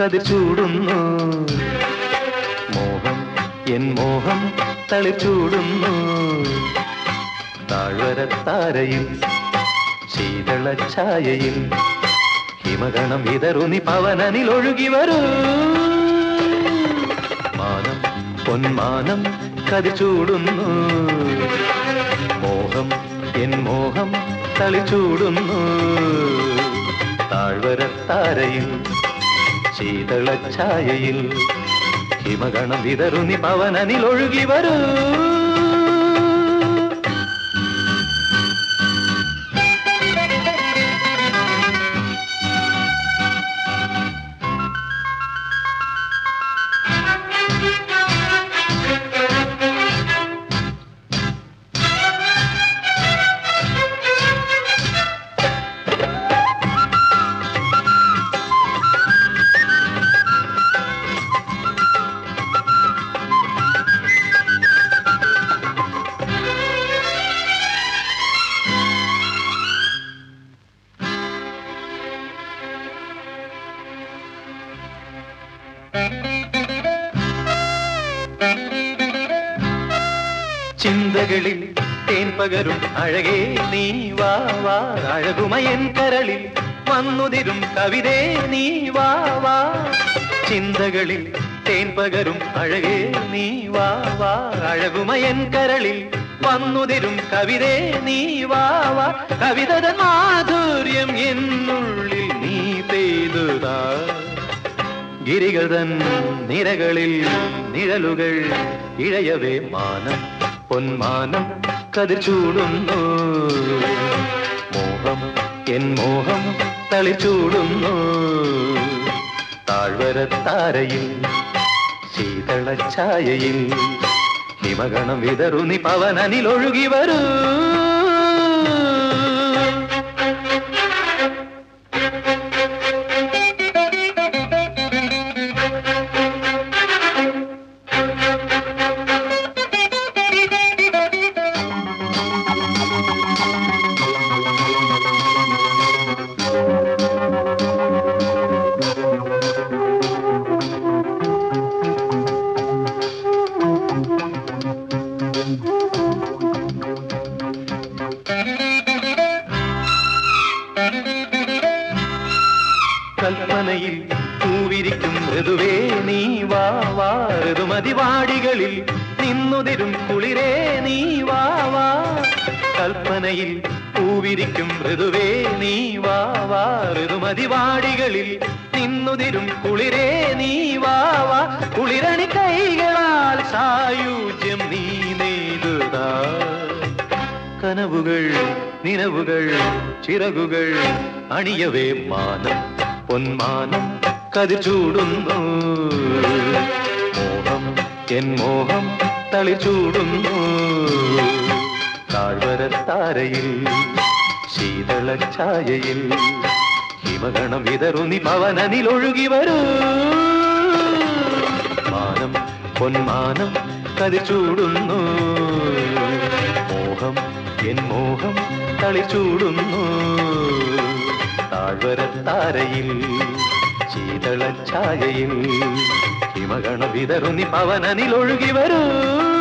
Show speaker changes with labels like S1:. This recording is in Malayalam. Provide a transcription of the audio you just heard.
S1: കതിർ ചൂടുന്നു മോഹം എൻ മോഹം തളിച്ചൂടുന്നു താഴ്വരത്താരയിൽ ശീതള ഛായയിൽ ഹിമഗണം വിതറുനി പവനനിൽ ഒഴുകി വരൂ മാനം പൊന്മാനം കതിച്ചൂടുന്നു മോഹം എൻ മോഹം തളിച്ചൂടുന്നു താഴ്വരത്താരയിൽ ശീതള ഛായയിൽ ഹിമഗണം വിതറുനി പവനനിൽ ഒഴുകി വരൂ ചിന്തകളിൽ തേൻ പകരും അഴകേ നീ വാ വാ അഴകുമയൻ കരളിൽ വന്നുതിരും കവിതേ നീ വാ വാ ചിന്തകളിൽ തേൻ പകരും അഴകേ നീ വാ വാ അഴകുമയൻ കരളിൽ വന്നുതിരും കവിതേ നീ വാ വാ കവിതത മാധുര്യം എന്നുള്ളിൽ നീ പെയ്തുതാ ഗിരികൾ തൻ നിരകളിൽ നിഴലുകൾ ഇഴയവേ മാനം പൊന്മാനം കതിർ ചൂടുന്നു മോഹം എൻ മോഹം തളിച്ചൂടുന്നു താഴ്വരത്താരയിൽ ശീതള ഛായയിൽ ഹിമഗണം വിതറുനി പവനനിൽ ഒഴുകി വരൂ കൽപ്പനയിൽ പൂവിരിക്കും ഋതുവേ നീ വാ വാ ഋതുമതിവാടികളിൽ നിന്നുതിരും കുളിരേ നീ വാ വാ കൽപ്പനയിൽ പൂവിരിക്കും ഋതുവേ നീ വാ വാ ഋതുമതിവാടികളിൽ നിന്നുതിരും കുളിരേ നീ വാ വാ കുളിരണി കൈകളാൽ സായുജ്യം നീ നെയ്തുതാ കനവുകൾ നിലവുകൾ ചിറകുകൾ അണിയവേ മാനം പൊന്മാനം കതിർ ചൂടുന്നു മോഹം എൻ മോഹം തളിച്ചൂടുന്നു താഴ്വരത്താരയിൽ ശീതള ഛായയിൽ ഹിമഗണം വിതറുനി പവനനിൽ ഒഴുകി വരൂ മാനം പൊന്മാനം കതിർ ചൂടുന്നു മോഹം എൻ മോഹം തളിച്ചൂടുന്നു താഴ്വരത്താരയിൽ ശീതള ഛായയിൽ ഹിമഗണ വിതറുനി പവനനിൽ ഒഴുകി വരൂ